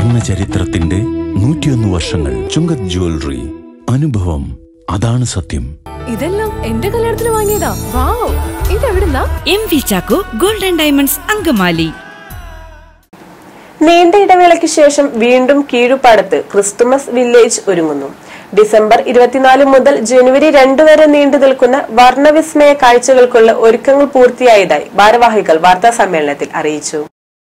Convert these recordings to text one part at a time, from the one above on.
സ്വർണ്ണ ചരിത്രത്തിന്റെ നൂറ്റിയൊന്ന് വർഷങ്ങൾ ചുങ്കത് ജ്വല്ലറി അനുഭവം അതാണ് സത്യം ഇതെല്ലാം എന്റെ കല്യാണത്തിന് വാങ്ങിയതാ വാവ് ഇതെവിടുന്നാ M V Chacko golden diamonds Angamaly നീണ്ട ഇടവേളയ്ക്ക് ശേഷം വീണ്ടും കീഴുപാടത്ത് ക്രിസ്തുമസ് വില്ലേജ് ഒരുങ്ങുന്നു ഡിസംബർ ഇരുപത്തിനാല് മുതൽ ജനുവരി രണ്ട് വരെ നീണ്ടു നിൽക്കുന്ന വർണ്ണവിസ്മയ കാഴ്ചകൾക്കുള്ള ഒരുക്കങ്ങൾ പൂർത്തിയായതായി ഭാരവാഹികൾ വാർത്താ സമ്മേളനത്തിൽ അറിയിച്ചു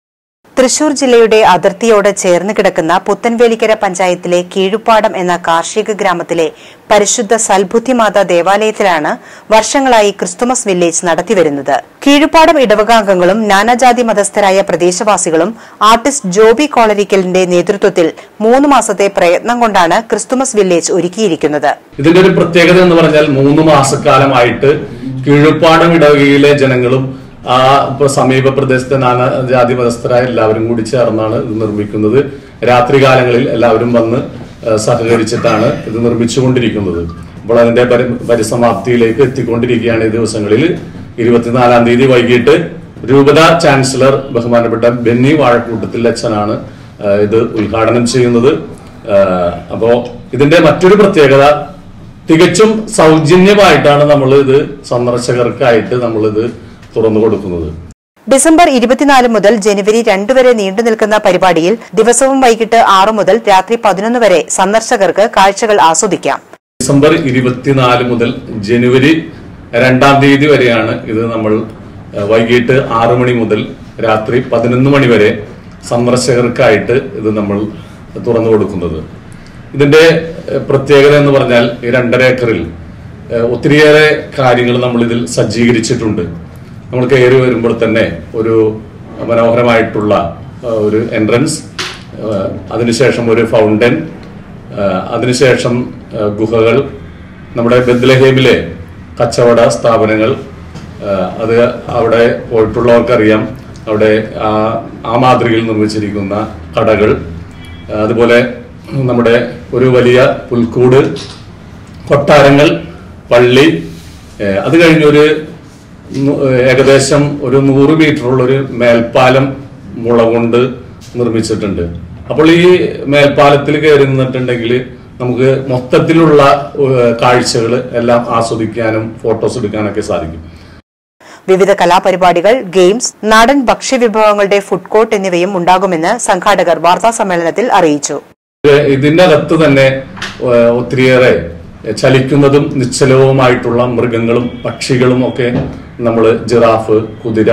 തൃശൂർ ജില്ലയുടെ അതിർത്തിയോട് ചേർന്ന് കിടക്കുന്ന പുത്തൻവേലിക്കര പഞ്ചായത്തിലെ കീഴുപ്പാടം എന്ന കാർഷിക ഗ്രാമത്തിലെ പരിശുദ്ധ സൽബുദ്ധിമാത ദേവാലയത്തിലാണ് വർഷങ്ങളായി ക്രിസ്തുമസ് വില്ലേജ് നടത്തിവരുന്നത് കീഴുപ്പാടം ഇടവകാംഗങ്ങളും നാനാജാതി മതസ്ഥരായ പ്രദേശവാസികളും ആർട്ടിസ്റ്റ് ജോബി കോളരിക്കലിന്റെ നേതൃത്വത്തിൽ മൂന്ന് മാസത്തെ പ്രയത്നം കൊണ്ടാണ് ക്രിസ്തുമസ് വില്ലേജ് ഒരുക്കിയിരിക്കുന്നത് ഇതിന്റെ ഒരു പ്രത്യേകത എന്ന് പറഞ്ഞാൽ മൂന്ന് മാസക്കാലമായിട്ട് കീഴുപ്പാടം ഇടവകയിലെ ജനങ്ങളും ആ ഇപ്പൊ സമീപ പ്രദേശത്തെ നാനാ ജാതി മതസ്ഥരായ എല്ലാവരും കൂടി ചേർന്നാണ് ഇത് നിർമ്മിക്കുന്നത് രാത്രികാലങ്ങളിൽ എല്ലാവരും വന്ന് ആ, സഹകരിച്ചിട്ടാണ് ഇത് നിർമ്മിച്ചുകൊണ്ടിരിക്കുന്നത് അപ്പോൾ അതിന്റെ പരി- പരിസമാപ്തിയിലേക്ക് എത്തിക്കൊണ്ടിരിക്കുകയാണ് ഈ ദിവസങ്ങളിൽ ഇരുപത്തിനാലാം തീയതി വൈകിട്ട് രൂപത ചാൻസലർ ബഹുമാനപ്പെട്ട ബെന്നി വാഴക്കൂട്ടത്തിൽ അച്ഛനാണ് ആ, ഇത് ഉദ്ഘാടനം ചെയ്യുന്നത് ആ, അപ്പോ ഇതിന്റെ മറ്റൊരു പ്രത്യേകത തികച്ചും സൗജന്യമായിട്ടാണ് നമ്മൾ ഇത് സന്ദർശകർക്കായിട്ട് നമ്മൾ ഇത് തുറന്നു കൊടുക്കുന്നത് ഡിസംബർ ഇരുപത്തിനാല് മുതൽ ജനുവരി രണ്ട് വരെ നീണ്ടു നിൽക്കുന്ന പരിപാടിയിൽ ദിവസവും വൈകിട്ട് ആറു മുതൽ രാത്രി പതിനൊന്ന് വരെ സന്ദർശകർക്ക് കാഴ്ചകൾ ആസ്വദിക്കാം ഡിസംബർ ഇരുപത്തിനാല് മുതൽ ജനുവരി രണ്ടാം തീയതി വരെയാണ് ഇത് നമ്മൾ ഏഹ്, വൈകിട്ട് ആറു മണി മുതൽ രാത്രി പതിനൊന്ന് മണി വരെ സന്ദർശകർക്കായിട്ട് ഇത് നമ്മൾ തുറന്നു കൊടുക്കുന്നത് ഇതിന്റെ ഏഹ്, പ്രത്യേകത എന്ന് പറഞ്ഞാൽ ഈ രണ്ടര ഏക്കറിൽ ഏഹ്, ഒത്തിരിയേറെ കാര്യങ്ങൾ നമ്മൾ ഇതിൽ സജ്ജീകരിച്ചിട്ടുണ്ട് നമ്മൾ കയറി വരുമ്പോൾ തന്നെ ഒരു മനോഹരമായിട്ടുള്ള ഏഹ്, ഒരു എൻട്രൻസ് ഏഹ്, അതിനുശേഷം ഒരു ഫൗണ്ടൻ ആഹ് അതിനുശേഷം ആഹ് ഗുഹകൾ നമ്മുടെ ബദ്ലഹേമിലെ കച്ചവട സ്ഥാപനങ്ങൾ ആഹ് അത് അവിടെ പോയിട്ടുള്ളവർക്കറിയാം അവിടെ ആ ആ മാതൃകയിൽ നിർമ്മിച്ചിരിക്കുന്ന കടകൾ ആഹ് അതുപോലെ നമ്മുടെ ഒരു വലിയ പുൽക്കൂട് കൊട്ടാരങ്ങൾ പള്ളി ആഹ് അത് കഴിഞ്ഞൊരു നു- ഏകദേശം ഒരു നൂറ് മീറ്ററുള്ള ഒരു മേൽപ്പാലം മുള കൊണ്ട് നിർമ്മിച്ചിട്ടുണ്ട് അപ്പോൾ ഈ മേൽപ്പാലത്തിൽ കയറി നിന്നിട്ടുണ്ടെങ്കിൽ നമുക്ക് മൊത്തത്തിലുള്ള കാഴ്ചകൾ എല്ലാം ആസ്വദിക്കാനും ഫോട്ടോസ് എടുക്കാനൊക്കെ സാധിക്കും വിവിധ കലാപരിപാടികൾ ഗെയിംസ് നാടൻ ഭക്ഷ്യവിഭവങ്ങളുടെ ഫുഡ് കോർട്ട് എന്നിവയും ഉണ്ടാകുമെന്ന് സംഘാടകർ വാർത്താ സമ്മേളനത്തിൽ അറിയിച്ചു ഇത് ഇതിനകത്ത് തന്നെ ഏഹ്, ഒത്തിരിയേറെ ചലിക്കുന്നതും നിശ്ചലവുമായിട്ടുള്ള മൃഗങ്ങളും പക്ഷികളും ഒക്കെ നമ്മൾ ജിറാഫ് കുതിര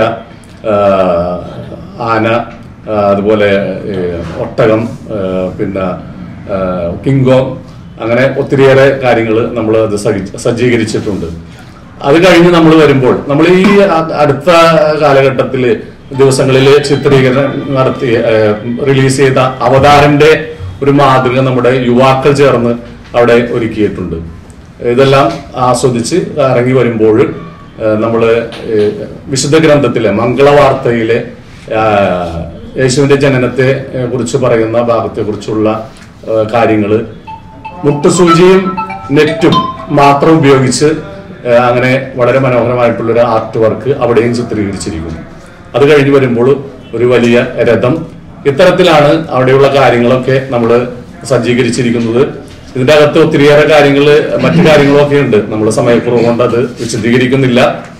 ആഹ്, ആന ആഹ്, അതുപോലെ ഏഹ്, ഒട്ടകം ആഹ്, പിന്നെ ആഹ്, കിങ്കോങ് അങ്ങനെ ഒത്തിരിയേറെ കാര്യങ്ങൾ നമ്മൾ അത് സജ്ജ- സജ്ജീകരിച്ചിട്ടുണ്ട് അത് കഴിഞ്ഞ് നമ്മൾ വരുമ്പോൾ നമ്മൾ ഈ അ- അടുത്ത കാലഘട്ടത്തിൽ ദിവസങ്ങളിൽ ചിത്രീകരണം നടത്തി ഏഹ്, റിലീസ് ചെയ്ത അവതാരന്റെ ഒരു മാതൃക നമ്മുടെ യുവാക്കൾ ചേർന്ന് അവിടെ ഒരുക്കിയിട്ടുണ്ട് ഇതെല്ലാം ആസ്വദിച്ച് ഇറങ്ങി വരുമ്പോൾ നമ്മൾ വിശുദ്ധ ഗ്രന്ഥത്തിലെ മംഗളവാർത്തയിലെ ആഹ്, യേശുവിന്റെ ജനനത്തെ ഏഹ്, കുറിച്ച് പറയുന്ന ഭാഗത്തെ കുറിച്ചുള്ള കാര്യങ്ങൾ മുട്ടുസൂചിയും നെറ്റും മാത്രം ഉപയോഗിച്ച് ഏഹ്, അങ്ങനെ വളരെ മനോഹരമായിട്ടുള്ള ഒരു ആർട്ട് വർക്ക് അവിടെയും ചിത്രീകരിച്ചിരിക്കുന്നു അത് കഴിഞ്ഞ് വരുമ്പോൾ ഒരു വലിയ രഥം ഇത്തരത്തിലാണ് അവിടെയുള്ള കാര്യങ്ങളൊക്കെ നമ്മൾ സജ്ജീകരിച്ചിരിക്കുന്നത് ഇതിന്റെ അകത്ത് ഒത്തിരിയേറെ കാര്യങ്ങൾ മറ്റു കാര്യങ്ങളൊക്കെ ഉണ്ട് നമ്മൾ സമയക്കുറവ് കൊണ്ട് അത് വിശദീകരിക്കുന്നില്ല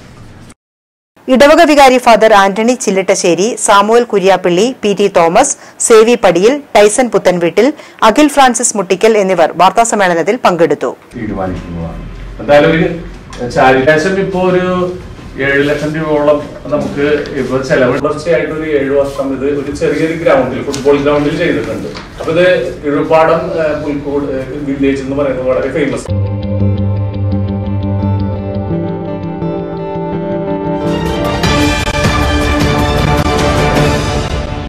ഇടവക വികാരി father Antony Chillitassery Samuel Kuriappilly P T Thomas Sevy Padiyil Tyson Puthenveettil Akhil Francis Muttickal എന്നിവർ വാർത്താസമ്മേളനത്തിൽ പങ്കെടുത്തു തീരുമാനിക്കുന്നതാണ് എന്തായാലും ഒരു ചാരിറ്റാശം ഇപ്പോ ഒരു ഏഴ് ലക്ഷം രൂപയോളം നമുക്ക് ഇപ്പൊ ചെലവ് തുടർച്ചയായിട്ട് ഒരു ഏഴ് വർഷം ഇത് ഒരു ചെറിയൊരു ഗ്രൗണ്ടിൽ ഫുട്ബോൾ ഗ്രൗണ്ടിൽ ചെയ്തിട്ടുണ്ട് അപ്പൊ ഇത് കിഴുപ്പാടം പുൽക്കൂട് വില്ലേജ് എന്ന് പറയുന്നത് വളരെ ഫേമസ്